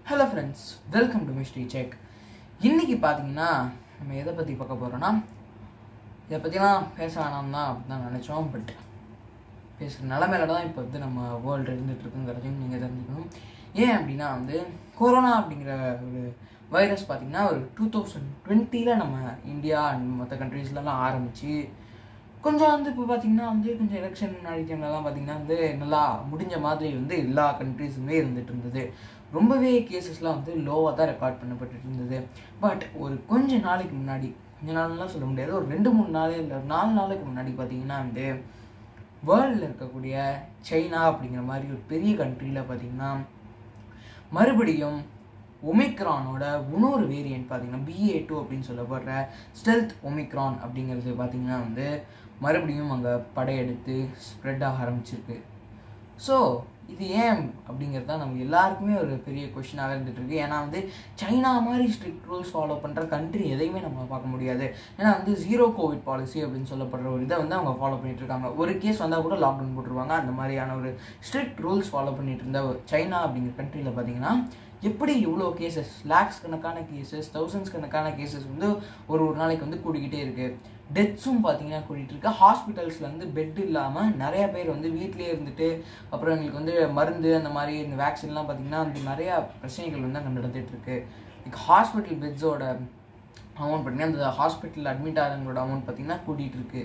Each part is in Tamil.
hello friends welcome to mystery check இன்னைக்கு பார்த்தீங்கன்னா நம்ம எதை பற்றி பார்க்க போகிறோன்னா இதை பற்றிலாம் பேச வேணாம் தான் அப்படின்னு தான் நினச்சோம் பட் பேசுகிற நிலமையில தான் இப்போ வந்து நம்ம வேர்ல்டு இருந்துட்டு இருக்குங்கிறதையும் நீங்கள் தெரிஞ்சுக்கணும் ஏன் அப்படின்னா வந்து கொரோனா அப்படிங்கிற ஒரு வைரஸ் பார்த்தீங்கன்னா ஒரு டூ தௌசண்ட் டுவெண்ட்டியில் நம்ம இந்தியா அண்ட் மற்ற கண்ட்ரீஸ்லலாம் ஆரம்பித்து கொஞ்சம் வந்து இப்போ பார்த்தீங்கன்னா வந்து கொஞ்சம் எலெக்ஷன் முன்னாடி டைம்லலாம் பார்த்தீங்கன்னா வந்து நல்லா முடிஞ்ச மாதிரி வந்து எல்லா கண்ட்ரீஸுமே இருந்துட்டு இருந்தது ரொம்பவே கேசஸ்லாம் வந்து லோவாக தான் ரெக்கார்ட் பண்ணப்பட்டு இருந்தது பட் ஒரு கொஞ்ச நாளைக்கு முன்னாடி கொஞ்ச நாள்லாம் சொல்ல முடியாது ஒரு ரெண்டு மூணு நாள் இல்லை நாலு நாளைக்கு முன்னாடி பார்த்தீங்கன்னா வந்து வேர்ல்டில் இருக்கக்கூடிய சைனா அப்படிங்கிற மாதிரி ஒரு பெரிய கண்ட்ரியில் பார்த்தீங்கன்னா மறுபடியும் ஒமிக்ரானோட இன்னொரு வேரியன்ட் பார்த்தீங்கன்னா பிஏ டூ அப்படின்னு சொல்லப்படுற ஸ்டெல்த் ஒமிக்ரான் அப்படிங்கிறது பார்த்தீங்கன்னா வந்து மறுபடியும் அங்கே படையெடுத்து ஸ்ப்ரெட் ஆக ஆரம்பிச்சிருக்கு ஸோ இது ஏன் அப்படிங்கிறது தான் நம்ம எல்லாருக்குமே ஒரு பெரிய கொஷினாக இருந்துட்டு இருக்கு ஏன்னா வந்து சைனா மாதிரி ஸ்ட்ரிக்ட் ரூல்ஸ் ஃபாலோ பண்ணுற கண்ட்ரி எதையுமே நம்ம பார்க்க முடியாது ஏன்னா வந்து ஜீரோ கோவிட் பாலிசி அப்படின்னு சொல்லப்படுற ஒரு இதை வந்து அவங்க ஃபாலோ பண்ணிட்டு இருக்காங்க ஒரு கேஸ் வந்தால் கூட லாக்டவுன் போட்டுருவாங்க அந்த மாதிரியான ஒரு ஸ்ட்ரிக்ட் ரூல்ஸ் ஃபாலோ பண்ணிட்டு இருந்த ஒரு சைனா அப்படிங்கிற கண்ட்ரியில் பார்த்தீங்கன்னா எப்படி இவ்வளோ கேசஸ் லேக்ஸ் கணக்கான கேசஸ் தௌசண்ட்ஸ் கணக்கான கேசஸ் வந்து ஒரு ஒரு நாளைக்கு வந்து கூடிக்கிட்டே இருக்கு டெத்ஸும் பார்த்தீங்கன்னா கூட்டிகிட்டு இருக்கு ஹாஸ்பிட்டல்ஸில் வந்து பெட் இல்லாமல் நிறைய பேர் வந்து வீட்டிலே இருந்துட்டு அப்புறம் எங்களுக்கு வந்து மருந்து அந்த மாதிரி இந்த வேக்சின்லாம் பார்த்தீங்கன்னா வந்து நிறையா பிரச்சனைகள் வந்து அங்கே நடந்துட்டு இருக்கு லைக் ஹாஸ்பிட்டல் பெட்ஸோட அமௌண்ட் பார்த்தீங்கன்னா அந்த ஹாஸ்பிட்டல் அட்மிட் ஆகிறவங்களோட அமௌண்ட் பார்த்தீங்கன்னா கூட்டிகிட்டு இருக்கு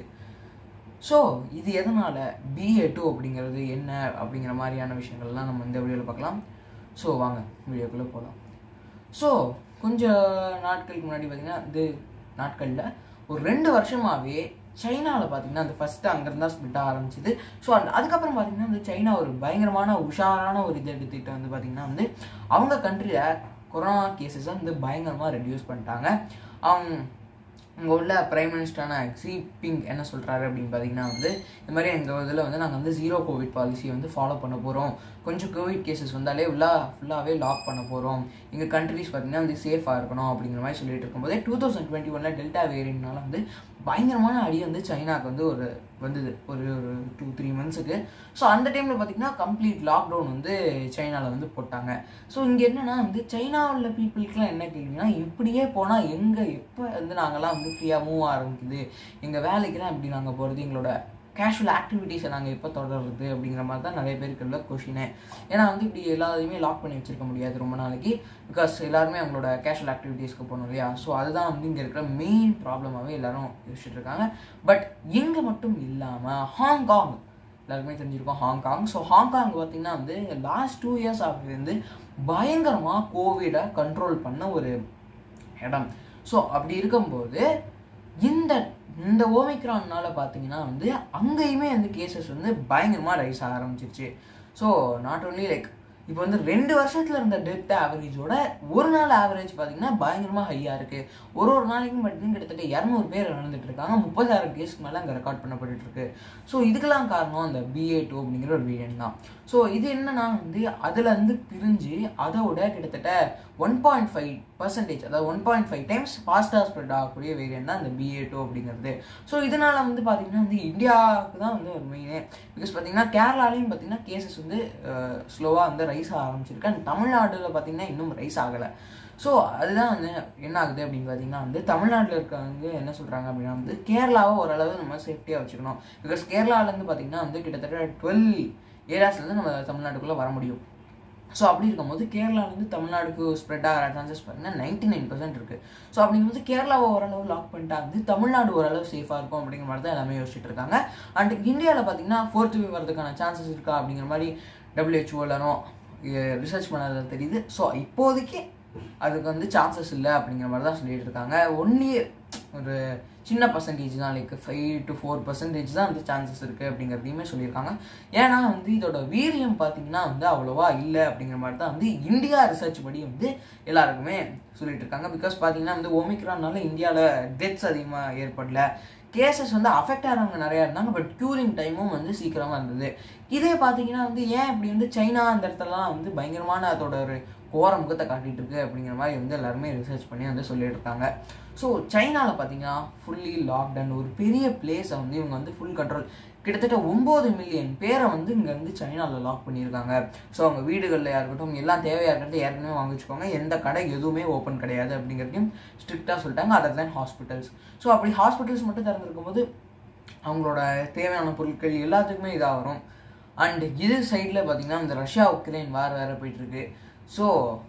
ஸோ இது எதனால் பிஏ டூ அப்படிங்கிறது என்ன அப்படிங்கிற மாதிரியான விஷயங்கள்லாம் நம்ம இந்த வீடியோவில் பார்க்கலாம் ஸோ வாங்க வீடியோக்குள்ளே போகலாம் ஸோ கொஞ்சம் நாட்களுக்கு முன்னாடி பார்த்தீங்கன்னா இது நாட்களில் ஒரு ரெண்டு வருஷமாகவே சைனாவில் பார்த்தீங்கன்னா அந்த ஃபஸ்ட்டு அங்கேருந்து தான் ஸ்ப்ளிட் ஆரம்பிச்சிது ஸோ அந்த அதுக்கப்புறம் பார்த்தீங்கன்னா அந்த சைனா ஒரு பயங்கரமான உஷாரான ஒரு இது எடுத்துக்கிட்டு வந்து பார்த்தீங்கன்னா வந்து அவங்க கண்ட்ரியில் கொரோனா கேசஸை வந்து பயங்கரமாக ரெடியூஸ் பண்ணிட்டாங்க அவங்க இங்கே உள்ள பிரைம் மினிஸ்டரான க்ஸி பிங் என்ன சொல்கிறாரு அப்படின்னு பார்த்தீங்கன்னா வந்து இந்த மாதிரி எங்கள் இதில் வந்து நாங்கள் வந்து ஜீரோ கோவிட் பாலிசியை வந்து ஃபாலோ பண்ண போகிறோம் கொஞ்சம் கோவிட் கேசஸ் வந்தாலே உள்ளா ஃபுல்லாகவே லாக் பண்ண போகிறோம் எங்கள் கண்ட்ரிஸ் பார்த்தீங்கன்னா வந்து சேஃபாக இருக்கணும் அப்படிங்கிற மாதிரி சொல்லிட்டு இருக்கும்போதே டூ தௌசண்ட் டுவெண்ட்டி ஒனில் டெல்டா வேரியன்ட்னால வந்து பயங்கரமான அடி வந்து சைனாக்கு வந்து ஒரு வந்தது ஒரு ஒரு டூ த்ரீ மந்த்ஸுக்கு ஸோ அந்த டைமில் பார்த்தீங்கன்னா கம்ப்ளீட் லாக்டவுன் வந்து சைனாவில் வந்து போட்டாங்க ஸோ இங்கே என்னென்னா வந்து சைனாவில் பீப்புளுக்குலாம் என்ன கேள்வினா இப்படியே போனால் எங்கே எப்போ வந்து நாங்கள்லாம் வந்து ஃப்ரீயாக மூவ் ஆரம்பிக்குது எங்கள் வேலைக்கெல்லாம் எப்படி நாங்கள் போகிறது எங்களோட கேஷுவல் ஆக்டிவிட்டீஸை நாங்கள் எப்போ தொடர்றது அப்படிங்கிற மாதிரி தான் நிறைய பேருக்கு உள்ள கொஷினே ஏன்னா வந்து இப்படி எல்லாத்தையுமே லாக் பண்ணி வச்சிருக்க முடியாது ரொம்ப நாளைக்கு பிகாஸ் எல்லாருமே அவங்களோட கேஷுவல் ஆக்டிவிட்டீஸ்க்கு போகணும் இல்லையா ஸோ அதுதான் வந்து இங்கே இருக்கிற மெயின் ப்ராப்ளமாகவே எல்லாரும் யோசிச்சுட்டு இருக்காங்க பட் இங்கே மட்டும் இல்லாமல் ஹாங்காங் எல்லாருக்குமே தெரிஞ்சிருக்கோம் ஹாங்காங் ஸோ ஹாங்காங் பார்த்தீங்கன்னா வந்து லாஸ்ட் டூ இயர்ஸ் ஆஃப் வந்து பயங்கரமாக கோவிடை கண்ட்ரோல் பண்ண ஒரு இடம் ஸோ அப்படி இருக்கும்போது இந்த இந்த ஓமிக்ரான்னால பார்த்தீங்கன்னா வந்து அங்கேயுமே வந்து கேசஸ் வந்து பயங்கரமாக ரைஸ் ஆக ஆரம்பிச்சிருச்சு ஸோ நாட் ஓன்லி லைக் இப்போ வந்து ரெண்டு வருஷத்தில் இருந்த டெத் ஆவரேஜோட ஒரு நாள் ஆவரேஜ் பார்த்தீங்கன்னா பயங்கரமாக ஹையாக இருக்குது ஒரு ஒரு நாளைக்கும் பார்த்தீங்கன்னா கிட்டத்தட்ட இரநூறு பேர் நடந்துட்டு இருக்காங்க முப்பதாயிரம் கேஸ்க்கு மேலே அங்கே ரெக்கார்ட் பண்ணப்பட்டு இருக்கு ஸோ இதுக்கெல்லாம் காரணம் அந்த பிஏ டூ அப்படிங்கிற ஒரு வேரியன்ட் தான் ஸோ இது என்னன்னா வந்து அதில் வந்து பிரிஞ்சு அதோட கிட்டத்தட்ட ஒன் பாயிண்ட் ஃபைவ் பர்சன்டேஜ் அதாவது ஒன் பாயிண்ட் ஃபைவ் டைம்ஸ் ஃபாஸ்ட்டாக ஸ்ப்ரெட் ஆகக்கூடிய வேரியன்ட் தான் இந்த பிஏ டூ அப்படிங்கிறது ஸோ இதனால் வந்து பார்த்தீங்கன்னா வந்து இந்தியாவுக்கு தான் வந்து ஒரு மெயினே பிகாஸ் பார்த்தீங்கன்னா கேரளாலையும் பார்த்தீங்கன்னா கேசஸ் வந்து ஸ்லோவாக வந்து ரைஸ் ஆக ஆரம்பிச்சிருக்கு அண்ட் தமிழ்நாட்டில் பார்த்தீங்கன்னா இன்னும் ரைஸ் ஆகலை ஸோ அதுதான் வந்து என்ன ஆகுது அப்படின்னு பார்த்தீங்கன்னா வந்து தமிழ்நாட்டில் இருக்கவங்க என்ன சொல்கிறாங்க அப்படின்னா வந்து கேரளாவை ஓரளவு நம்ம சேஃப்டியாக வச்சுக்கணும் பிகாஸ் கேரளாவிலேருந்து பார்த்தீங்கன்னா வந்து கிட்டத்தட்ட டுவெல் ஏரியாஸ்லேருந்து நம்ம தமிழ்நாட்டுக்குள்ளே வர முடியும் ஸோ அப்படி இருக்கும்போது கேரளாவிலேருந்து தமிழ்நாடுக்கு ஸ்ப்ரெட் ஆகிற சான்சஸ் பார்த்தீங்கன்னா நைன்டி நைன் பர்சன்ட் இருக்குது ஸோ அப்படிங்கும்போது கேரளாவை ஓரளவு லாக் பண்ணிட்டா வந்து தமிழ்நாடு ஓரளவு சேஃபாக இருக்கும் அப்படிங்கிற மாதிரி தான் எல்லாமே யோசிச்சுட்டு இருக்காங்க அண்ட் இந்தியாவில் பார்த்தீங்கன்னா ஃபோர்த் வேவ் வரதுக்கான சான்சஸ் இருக்கா அப்படிங்கிற மாதிரி டபிள்யூஹெச்ஓ எல்லாரும் ரிசர்ச் பண்ணதில் தெரியுது ஸோ இப்போதைக்கு அதுக்கு வந்து சான்சஸ் இல்லை அப்படிங்கிற மாதிரி தான் சொல்லிட்டு இருக்காங்க ஒன்லி ஒரு சின்ன பர்சன்டேஜ் தான் like five to four percentage தான் வந்து சான்சஸ் இருக்குது அப்படிங்கிறதையுமே சொல்லியிருக்காங்க ஏன்னா வந்து இதோட வீரியம் பார்த்தீங்கன்னா வந்து அவ்வளோவா இல்லை அப்படிங்கிற மாதிரி தான் வந்து இந்தியா ரிசர்ச் படி வந்து எல்லாருக்குமே சொல்லிட்டு இருக்காங்க பிகாஸ் பார்த்தீங்கன்னா வந்து ஒமிக்ரானால இந்தியாவில் டெத்ஸ் அதிகமாக ஏற்படல கேசஸ் வந்து அஃபெக்ட் ஆகிறவங்க நிறையா இருந்தாங்க பட் க்யூரிங் டைமும் வந்து சீக்கிரமாக இருந்தது இதே பார்த்தீங்கன்னா வந்து ஏன் இப்படி வந்து சைனா அந்த இடத்துலலாம் வந்து பயங்கரமான அதோட ஒரு கோர முகத்தை காட்டிட்டு இருக்கு அப்படிங்கிற மாதிரி வந்து எல்லாருமே ரிசர்ச் பண்ணி வந்து சொல்லிட்டு இருக்காங்க ஸோ சைனாவில் பார்த்தீங்கன்னா ஃபுல்லி லாக்டவுன் ஒரு பெரிய பிளேஸை வந்து இவங்க வந்து ஃபுல் கண்ட்ரோல் கிட்டத்தட்ட ஒம்பது மில்லியன் பேரை வந்து இங்கே வந்து சைனாவில் லாக் பண்ணியிருக்காங்க ஸோ அவங்க வீடுகளில் இருக்கட்டும் எல்லாம் தேவையாக இருக்கிறது ஏற்கனவே வாங்கி வச்சுக்கோங்க எந்த கடை எதுவுமே ஓப்பன் கிடையாது அப்படிங்கிறதையும் ஸ்ட்ரிக்டாக சொல்லிட்டாங்க அதர் தேன் ஹாஸ்பிட்டல்ஸ் ஸோ அப்படி ஹாஸ்பிட்டல்ஸ் மட்டும் திறந்திருக்கும் போது அவங்களோட தேவையான பொருட்கள் எல்லாத்துக்குமே இதாக வரும் அண்ட் இது சைடில் பார்த்தீங்கன்னா இந்த ரஷ்யா உக்ரைன் வார் வேறு போயிட்டுருக்கு ஸோ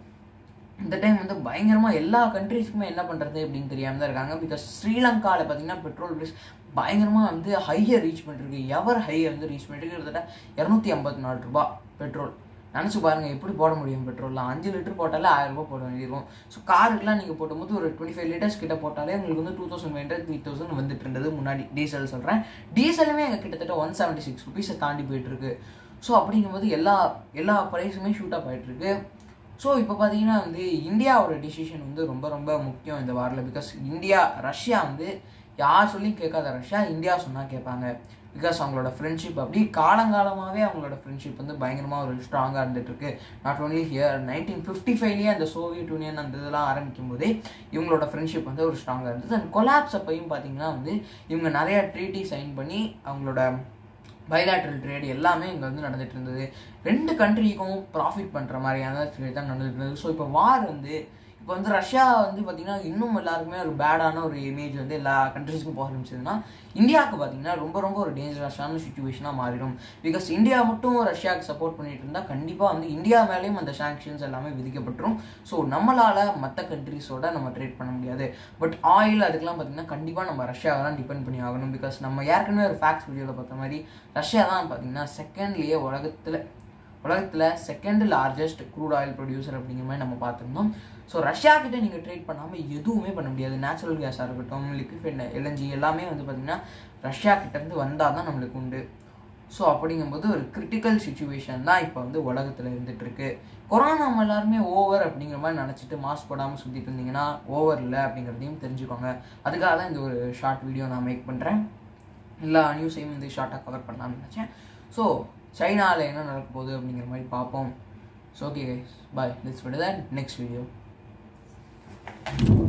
இந்த டைம் வந்து பயங்கரமாக எல்லா கண்ட்ரீஸ்க்குமே என்ன பண்ணுறது அப்படின்னு தெரியாமல் தான் இருக்காங்க பிகாஸ் ஸ்ரீலங்காவில் பார்த்தீங்கன்னா பெட்ரோல் ப்ரைஸ் பயங்கரமாக வந்து ஹையை ரீச் பண்ணிருக்கு எவர் ஹையை வந்து ரீச் பண்ணிட்டு கிட்டத்தட்ட இரநூத்தி ஐம்பத்தி நாலு ரூபா பெட்ரோல் நினச்சி பாருங்கள் எப்படி போட முடியும் பெட்ரோல்லாம் அஞ்சு லிட்டர் போட்டாலே ஆயிரம் ரூபாய் போட வேண்டியிருக்கும் ஸோ காருக்குலாம் நீங்கள் போடும்போது ஒரு டுவெண்ட்டி ஃபைவ் லிட்டர்ஸ் கிட்ட போட்டாலே உங்களுக்கு வந்து two thousand five hundred three thousand வந்துட்டு இருந்தது முன்னாடி டீசல் சொல்கிறேன் டீசலுமே எங்கள் கிட்டத்தட்ட ஒன் செவன்ட்டி சிக்ஸ் ருபீஸை தாண்டி போயிட்டுருக்கு ஸோ அப்படிங்கும்போது எல்லா எல்லா ப்ரைஸுமே ஷூட் அப் ஆகிட்டுருக்கு ஸோ இப்போ பார்த்தீங்கன்னா வந்து இந்தியாவோட டிசிஷன் வந்து ரொம்ப ரொம்ப முக்கியம் இந்த வாரில் பிகாஸ் இந்தியா ரஷ்யா வந்து யார் சொல்லி கேட்காத ரஷ்யா இந்தியா சொன்னால் கேட்பாங்க பிகாஸ் அவங்களோட ஃப்ரெண்ட்ஷிப் அப்படி காலங்காலமாகவே அவங்களோட ஃப்ரெண்ட்ஷிப் வந்து பயங்கரமாக ஒரு ஸ்ட்ராங்காக இருந்துகிட்ருக்கு not only here nineteen fifty ஃபைவ்லேயே அந்த சோவியட் யூனியன் அந்த இதெல்லாம் ஆரம்பிக்கும் போதே இவங்களோட ஃப்ரெண்ட்ஷிப் வந்து ஒரு ஸ்ட்ராங்காக இருந்தது அண்ட் கொலாப்ஸ் அப்பையும் பார்த்தீங்கன்னா வந்து இவங்க நிறைய ட்ரீட்டி சைன் பண்ணி அவங்களோட பைலாட்ரல் ட்ரேட் எல்லாமே இங்கே வந்து நடந்துட்டு இருந்தது ரெண்டு கண்ட்ரிக்கும் ப்ராஃபிட் பண்ணுற மாதிரியான ட்ரேட் தான் நடந்துட்டு இருந்தது ஸோ இப்போ வார் வந்து இப்போ வந்து ரஷ்யா வந்து பார்த்திங்கன்னா இன்னும் எல்லாருக்குமே ஒரு பேடான ஒரு இமேஜ் வந்து எல்லா கண்ட்ரிஸ்க்கும் போக ஆரம்பிச்சதுன்னா இந்தியாவுக்கு பார்த்தீங்கன்னா ரொம்ப ரொம்ப ஒரு டேஞ்சரஸான சுச்சுவேஷனாக மாறிடும் பிகாஸ் இந்தியா மட்டும் ரஷ்யாவுக்கு சப்போர்ட் பண்ணிட்டு இருந்தால் கண்டிப்பாக வந்து இந்தியா மேலேயும் அந்த சாங்ஷன்ஸ் எல்லாமே விதிக்கப்பட்டுரும் ஸோ நம்மளால் மற்ற கண்ட்ரிஸோட நம்ம ட்ரேட் பண்ண முடியாது பட் ஆயில் அதுக்கெல்லாம் பார்த்தீங்கன்னா கண்டிப்பாக நம்ம ரஷ்யாவை தான் டிபெண்ட் பண்ணி ஆகணும் பிகாஸ் நம்ம ஏற்கனவே ஒரு ஃபேக்ட்ஸ் வீடியோவில் பார்த்த மாதிரி ரஷ்யா தான் பார்த்தீங்கன்னா செகண்ட்லேயே உலகத்தில் உலகத்தில் second largest crude oil producer அப்படிங்கிற மாதிரி நம்ம பார்த்துருந்தோம் ஸோ ரஷ்யா கிட்ட நீங்கள் ட்ரேட் பண்ணாமல் எதுவுமே பண்ண முடியாது நேச்சுரல் கேஸாக இருக்கட்டும் லிக்விஃபைட் எல்என்ஜி எல்லாமே வந்து பார்த்திங்கன்னா ரஷ்யா கிட்டேருந்து வந்தால் தான் நம்மளுக்கு உண்டு ஸோ அப்படிங்கும்போது ஒரு கிரிட்டிக்கல் சுச்சுவேஷன் தான் இப்போ வந்து உலகத்தில் இருந்துட்டு இருக்கு கொரோனா நம்ம எல்லாருமே ஓவர் அப்படிங்கிற மாதிரி நினச்சிட்டு மாஸ்க் போடாமல் சுற்றிட்டு இருந்தீங்கன்னா ஓவர் இல்லை அப்படிங்கிறதையும் தெரிஞ்சுக்கோங்க அதுக்காக தான் இந்த ஒரு ஷார்ட் வீடியோ நான் மேக் பண்ணுறேன் எல்லா நியூஸையும் வந்து ஷார்ட்டாக கவர் பண்ணலாம்னு நினச்சேன் ஸோ சைனாவில் என்ன நடக்க போகுது அப்படிங்கிற மாதிரி பார்ப்போம் so okay bye let's with that next video